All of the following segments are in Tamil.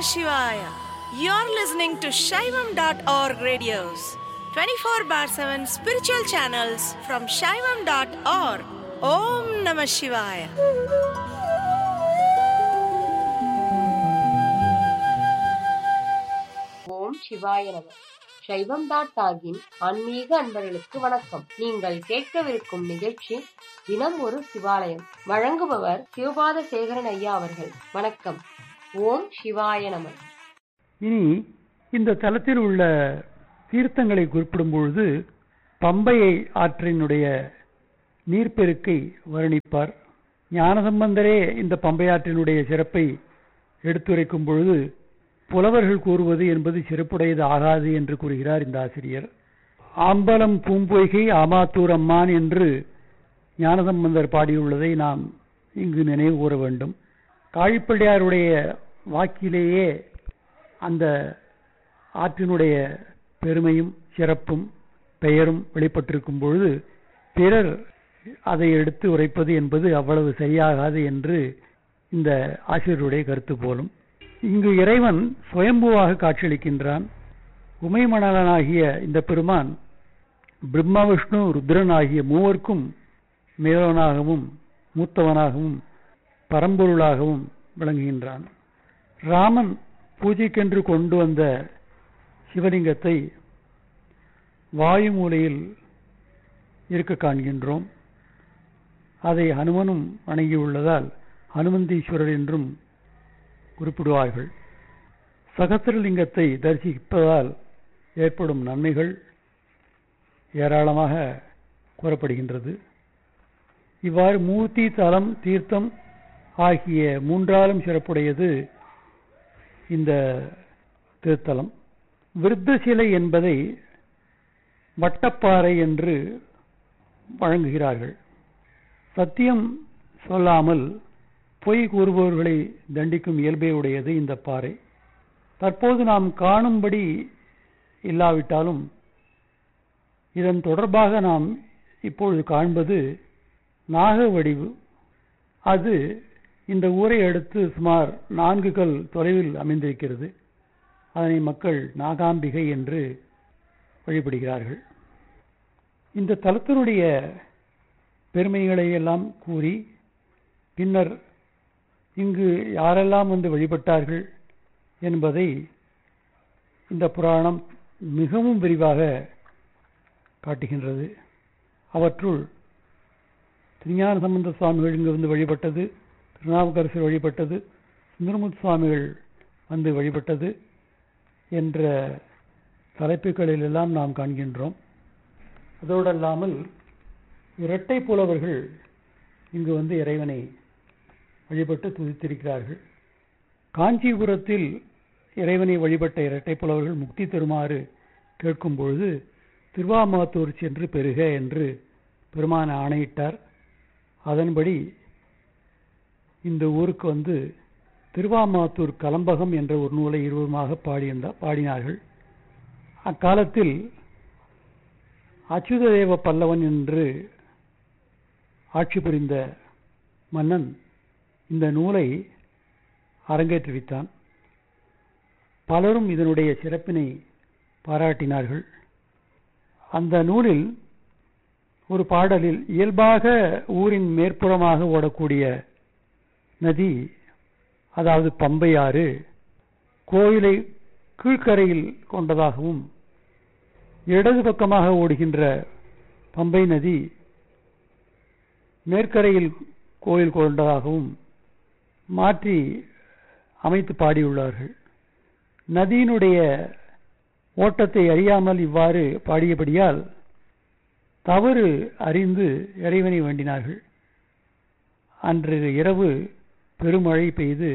Shivaya. You're listening to Shaivam.org radios, 24 bar 7 spiritual channels from Shaivam.org. Om Namah Shivaya. ஓம் சிவாய நம சைவம் டாட் டாகின் ஆன்மீக அன்பர்களுக்கு வணக்கம் நீங்கள் கேட்கவிருக்கும் நிகழ்ச்சி தினம் ஒரு சிவாலயம் வழங்குபவர் சிவபாத சேகரன் ஐயா அவர்கள் வணக்கம் ஓம் சிவாய நம இனி இந்த தலத்தில் உள்ள தீர்த்தங்களை குறிப்பிடும் பொழுது பம்பையை ஆற்றினுடைய நீர்ப்பெருக்கை வர்ணிப்பார் ஞானசம்பந்தரே இந்த பம்பை ஆற்றினுடைய சிறப்பை எடுத்துரைக்கும் பொழுது புலவர்கள் கூறுவது என்பது சிறப்புடையது ஆகாது என்று கூறுகிறார் இந்த ஆசிரியர் ஆம்பலம் பூம்பொய்கை ஆமாத்தூர் அம்மான் என்று ஞானசம்பந்தர் பாடியுள்ளதை நாம் இங்கு நினைவு கூற வேண்டும் காழிப்பள்ளியாருடைய வாக்கிலேயே அந்த ஆற்றினுடைய பெருமையும் சிறப்பும் பெயரும் வெளிப்பட்டிருக்கும் பொழுது பிறர் அதை எடுத்து உரைப்பது என்பது அவ்வளவு சரியாகாது என்று இந்த ஆசிரியருடைய கருத்து போலும் இங்கு இறைவன் சுயம்புவாக காட்சியளிக்கின்றான் உமைமணலனாகிய இந்த பெருமான் பிரம்ம விஷ்ணு ருத்ரன் ஆகிய மூவர்க்கும் மேலவனாகவும் மூத்தவனாகவும் பரம்பொருளாகவும் விளங்குகின்றான் ராமன் பூஜைக்கென்று கொண்டு வந்த சிவலிங்கத்தை வாயு மூலையில் இருக்க காண்கின்றோம் அதை ஹனுமனும் வணங்கியுள்ளதால் ஹனுமந்தீஸ்வரர் என்றும் குறிப்பிடுவார்கள் சகசிரலிங்கத்தை தரிசிப்பதால் ஏற்படும் நன்மைகள் ஏராளமாக கூறப்படுகின்றது இவ்வாறு மூர்த்தி தலம் தீர்த்தம் ஆகிய மூன்றாலும் சிறப்புடையது இந்த திருத்தலம் விருத்த சிலை என்பதை வட்டப்பாறை என்று வழங்குகிறார்கள் சத்தியம் சொல்லாமல் பொய் கூறுபவர்களை தண்டிக்கும் இயல்பே உடையது இந்த பாறை தற்போது நாம் காணும்படி இல்லாவிட்டாலும் இதன் தொடர்பாக நாம் இப்பொழுது காண்பது நாக வடிவு அது இந்த ஊரை அடுத்து சுமார் நான்கு கல் தொலைவில் அமைந்திருக்கிறது அதனை மக்கள் நாகாம்பிகை என்று வழிபடுகிறார்கள் இந்த தலத்தினுடைய பெருமைகளை எல்லாம் கூறி பின்னர் இங்கு யாரெல்லாம் வந்து வழிபட்டார்கள் என்பதை இந்த புராணம் மிகவும் விரிவாக காட்டுகின்றது அவற்றுள் திருஞான சம்பந்த சுவாமிகள் இங்கு வந்து வழிபட்டது திருநாவுக்கரசர் வழிபட்டது சுந்தரமுத்து சுவாமிகள் வந்து வழிபட்டது என்ற தலைப்புகளில் எல்லாம் நாம் காண்கின்றோம் அதோடல்லாமல் இரட்டை புலவர்கள் இங்கு வந்து இறைவனை வழிபட்டு துதித்திருக்கிறார்கள் காஞ்சிபுரத்தில் இறைவனை வழிபட்ட இரட்டை புலவர்கள் முக்தி தருமாறு கேட்கும் பொழுது திருவாமாத்தூர் சென்று பெறுக என்று பெருமான ஆணையிட்டார் அதன்படி இந்த ஊருக்கு வந்து திருவாமாத்தூர் கலம்பகம் என்ற ஒரு நூலை இருவருமாக பாடியிருந்த பாடினார்கள் அக்காலத்தில் அச்சுததேவ பல்லவன் என்று ஆட்சி புரிந்த மன்னன் இந்த நூலை அரங்கேற்றுவித்தான் பலரும் இதனுடைய சிறப்பினை பாராட்டினார்கள் அந்த நூலில் ஒரு பாடலில் இயல்பாக ஊரின் மேற்புறமாக ஓடக்கூடிய நதி அதாவது பம்பையாறு கோயிலை கீழ்க்கரையில் கொண்டதாகவும் இடது பக்கமாக ஓடுகின்ற பம்பை நதி மேற்கரையில் கோயில் கொண்டதாகவும் மாற்றி அமைத்து பாடியுள்ளார்கள் நதியினுடைய ஓட்டத்தை அறியாமல் இவ்வாறு பாடியபடியால் தவறு அறிந்து இறைவனை வேண்டினார்கள் அன்று இரவு பெருமழை பெய்து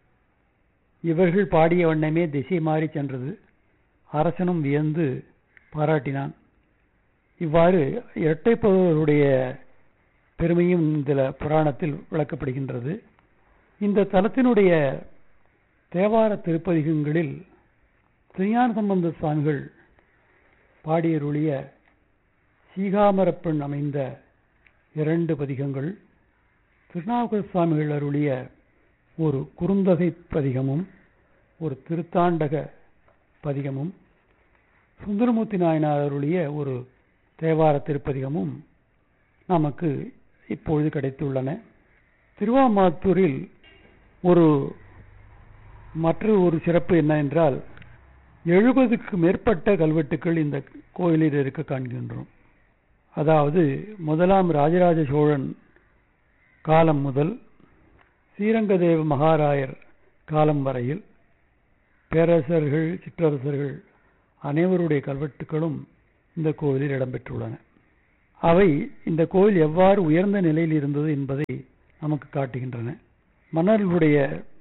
இவர்கள் பாடிய வண்ணமே திசை மாறி சென்றது அரசனும் வியந்து பாராட்டினான் இவ்வாறு இரட்டைப்பவருடைய பெருமையும் இந்த புராணத்தில் விளக்கப்படுகின்றது இந்த தலத்தினுடைய தேவார திருப்பதிகங்களில் திருஞான சம்பந்த சுவாமிகள் பாடியருளிய சீகாமரப்பெண் அமைந்த இரண்டு பதிகங்கள் திருநாவுக்கர சுவாமிகள் அருளிய ஒரு குறுந்தொகை பதிகமும் ஒரு திருத்தாண்டக பதிகமும் சுந்தரமூர்த்தி நாயனார் அருளிய ஒரு தேவார திருப்பதிகமும் நமக்கு இப்பொழுது கிடைத்துள்ளன திருவாமாத்தூரில் ஒரு மற்ற ஒரு சிறப்பு என்ன என்றால் எழுபதுக்கு மேற்பட்ட கல்வெட்டுக்கள் இந்த கோயிலில் இருக்க காண்கின்றோம் அதாவது முதலாம் ராஜராஜ சோழன் காலம் முதல் ஸ்ரீரங்கதேவ மகாராயர் காலம் வரையில் பேரரசர்கள் சிற்றரசர்கள் அனைவருடைய கல்வெட்டுகளும் இந்த கோயிலில் இடம்பெற்றுள்ளன அவை இந்த கோயில் எவ்வாறு உயர்ந்த நிலையில் இருந்தது என்பதை நமக்கு காட்டுகின்றன மன்னர்களுடைய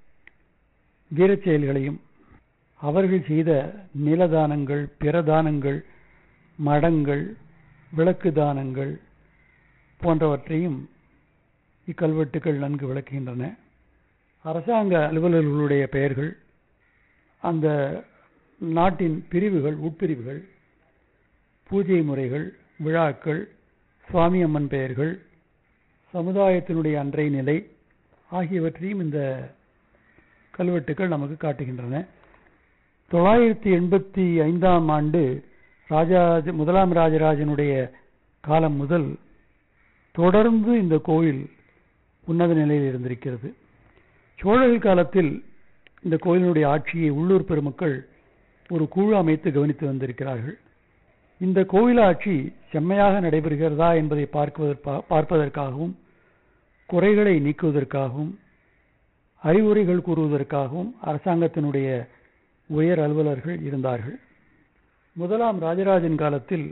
வீரச் செயல்களையும் அவர்கள் செய்த நிலதானங்கள் பிரதானங்கள் மடங்கள் விளக்கு தானங்கள் போன்றவற்றையும் இக்கல்வெட்டுகள் நன்கு விளக்குகின்றன அரசாங்க அலுவலர்களுடைய பெயர்கள் அந்த நாட்டின் பிரிவுகள் உட்பிரிவுகள் பூஜை முறைகள் விழாக்கள் சுவாமி அம்மன் பெயர்கள் சமுதாயத்தினுடைய அன்றைய நிலை ஆகியவற்றையும் இந்த கல்வெட்டுகள் நமக்கு காட்டுகின்றன தொள்ளாயிரத்தி எண்பத்தி ஐந்தாம் ஆண்டு ராஜராஜ முதலாம் ராஜராஜனுடைய காலம் முதல் தொடர்ந்து இந்த கோயில் உன்னத நிலையில் இருந்திருக்கிறது சோழர்கள் காலத்தில் இந்த கோயிலினுடைய ஆட்சியை உள்ளூர் பெருமக்கள் ஒரு குழு அமைத்து கவனித்து வந்திருக்கிறார்கள் இந்த கோயில் ஆட்சி செம்மையாக நடைபெறுகிறதா என்பதை பார்க்குவதற்கா- பார்ப்பதற்காகவும் குறைகளை நீக்குவதற்காகவும் அறிவுரைகள் கூறுவதற்காகவும் அரசாங்கத்தினுடைய உயர் அலுவலர்கள் இருந்தார்கள் முதலாம் ராஜராஜன் காலத்தில்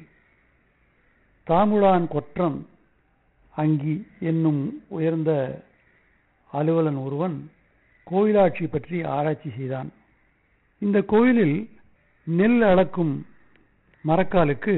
தாமுழான் கொற்றம் அங்கி என்னும் உயர்ந்த அலுவலன் ஒருவன் கோயிலாட்சி பற்றி ஆராய்ச்சி செய்தான் இந்த கோயிலில் நெல் அளக்கும் மரக்காலுக்கு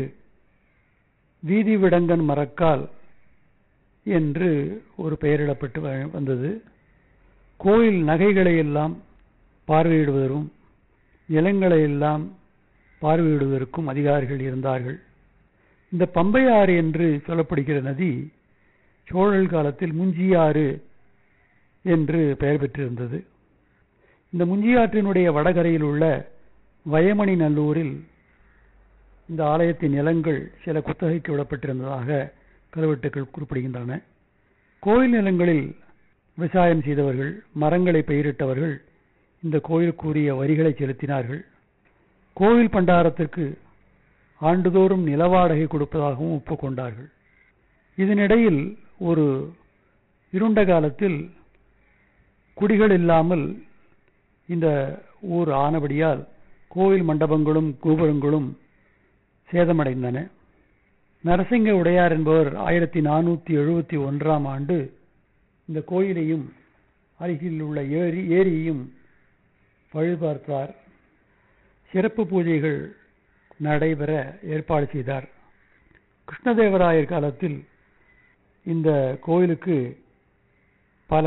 வீதி விடங்கன் மரக்கால் என்று ஒரு பெயரிடப்பட்டு வ- வந்தது கோயில் நகைகளை எல்லாம் பார்வையிடுவதற்கும் நிலங்களை எல்லாம் பார்வையிடுவதற்கும் அதிகாரிகள் இருந்தார்கள் இந்த பம்பையாறு என்று சொல்லப்படுகிற நதி சோழல் காலத்தில் முஞ்சியாறு என்று பெயர் பெற்றிருந்தது இந்த முஞ்சியாற்றினுடைய வடகரையில் உள்ள வயமணி நல்லூரில் இந்த ஆலயத்தின் நிலங்கள் சில குத்தகைக்கு விடப்பட்டிருந்ததாக கல்வெட்டுகள் குறிப்பிடுகின்றன கோயில் நிலங்களில் விவசாயம் செய்தவர்கள் மரங்களை பயிரிட்டவர்கள் இந்த கோயிலுக்குரிய வரிகளை செலுத்தினார்கள் கோவில் பண்டாரத்திற்கு ஆண்டுதோறும் நிலவாடகை கொடுப்பதாகவும் ஒப்புக்கொண்டார்கள் இதனிடையில் ஒரு இருண்ட காலத்தில் குடிகள் இல்லாமல் இந்த ஊர் ஆனபடியால் கோவில் மண்டபங்களும் கோபுரங்களும் சேதமடைந்தன நரசிங்க உடையார் என்பவர் ஆயிரத்தி நானூற்றி எழுபத்தி ஒன்றாம் ஆண்டு இந்த கோயிலையும் அருகில் உள்ள ஏரி ஏரியையும் பழுதுபார்த்தார் சிறப்பு பூஜைகள் நடைபெற ஏற்பாடு செய்தார் கிருஷ்ணதேவராயர் காலத்தில் இந்த கோயிலுக்கு பல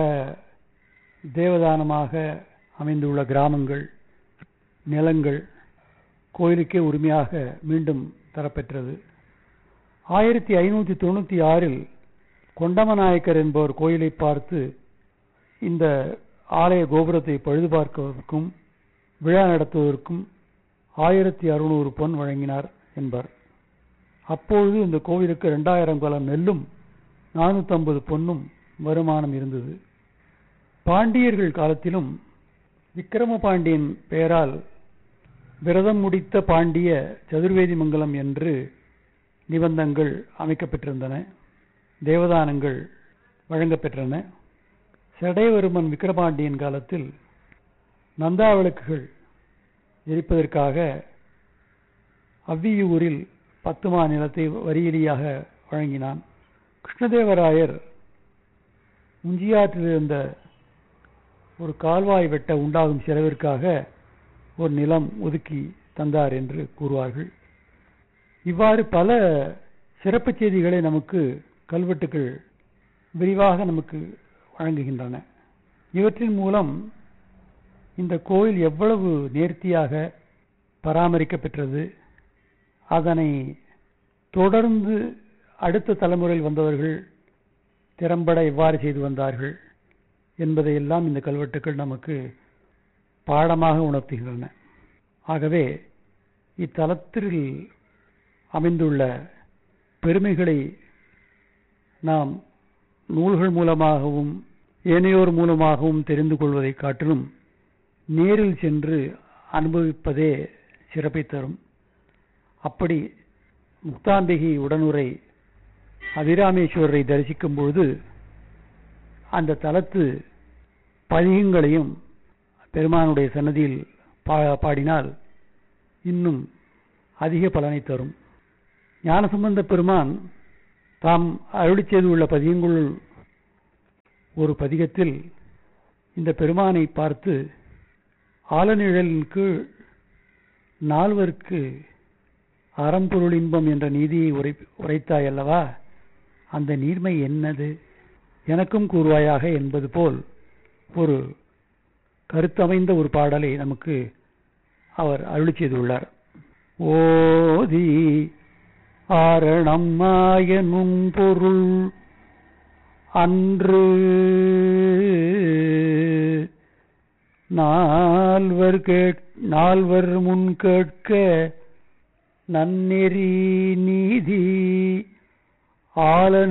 தேவதானமாக அமைந்துள்ள கிராமங்கள் நிலங்கள் கோயிலுக்கே உரிமையாக மீண்டும் தரப்பெற்றது ஆயிரத்தி ஐநூற்றி தொண்ணூற்றி ஆறில் கொண்டமநாயக்கர் என்பவர் கோயிலை பார்த்து இந்த ஆலய கோபுரத்தை பழுது பார்ப்பதற்கும் விழா நடத்துவதற்கும் ஆயிரத்தி அறுநூறு பொன் வழங்கினார் என்பர் அப்பொழுது இந்த கோவிலுக்கு இரண்டாயிரம் கலம் நெல்லும் நானூற்றம்பது பொன்னும் வருமானம் இருந்தது பாண்டியர்கள் காலத்திலும் விக்கிரம பாண்டியன் பெயரால் விரதம் முடித்த பாண்டிய சதுர்வேதி மங்கலம் என்று நிபந்தங்கள் அமைக்கப்பட்டிருந்தன தேவதானங்கள் வழங்கப்பெற்றன சடையவர்மன் விக்கிரபாண்டியன் காலத்தில் நந்தா விளக்குகள் எரிப்பதற்காக அவ்வியூரில் பத்து மா நிலத்தை வரியிலியாக வழங்கினான் கிருஷ்ணதேவராயர் முஞ்சியாற்றில் இருந்த ஒரு கால்வாய் வெட்ட உண்டாகும் செலவிற்காக ஒரு நிலம் ஒதுக்கி தந்தார் என்று கூறுவார்கள் இவ்வாறு பல சிறப்பு செய்திகளை நமக்கு கல்வெட்டுகள் விரிவாக நமக்கு வழங்குகின்றன இவற்றின் மூலம் இந்த கோயில் எவ்வளவு நேர்த்தியாக பராமரிக்கப்பெற்றது அதனை தொடர்ந்து அடுத்த தலைமுறையில் வந்தவர்கள் திறம்பட எவ்வாறு செய்து வந்தார்கள் என்பதையெல்லாம் இந்த கல்வெட்டுக்கள் நமக்கு பாடமாக உணர்த்துகின்றன ஆகவே இத்தலத்தில் அமைந்துள்ள பெருமைகளை நாம் நூல்கள் மூலமாகவும் ஏனையோர் மூலமாகவும் தெரிந்து கொள்வதைக் காட்டிலும் நேரில் சென்று அனுபவிப்பதே சிறப்பை தரும் அப்படி முக்தாம்பிகை உடனுரை அபிராமேஸ்வரரை தரிசிக்கும் பொழுது அந்த தலத்து பதிகங்களையும் பெருமானுடைய சன்னதியில் பா பாடினால் இன்னும் அதிக பலனை தரும் ஞானசம்பந்த பெருமான் தாம் அருளி செய்துள்ள பதிகங்களுள் ஒரு பதிகத்தில் இந்த பெருமானை பார்த்து ஆலநிழலின் கீழ் நால்வருக்கு அறம்பொருள் இன்பம் என்ற நீதியை உரை உரைத்தாய் அல்லவா அந்த நீர்மை என்னது எனக்கும் கூறுவாயாக என்பது போல் ஒரு கருத்தமைந்த ஒரு பாடலை நமக்கு அவர் அருளி செய்துள்ளார் ஓதி ஆரணம் மாய நுண்பொருள் அன்று நால்வர் கேட் நால்வர் முன் கேட்க நன்னெறி நீதி ஆல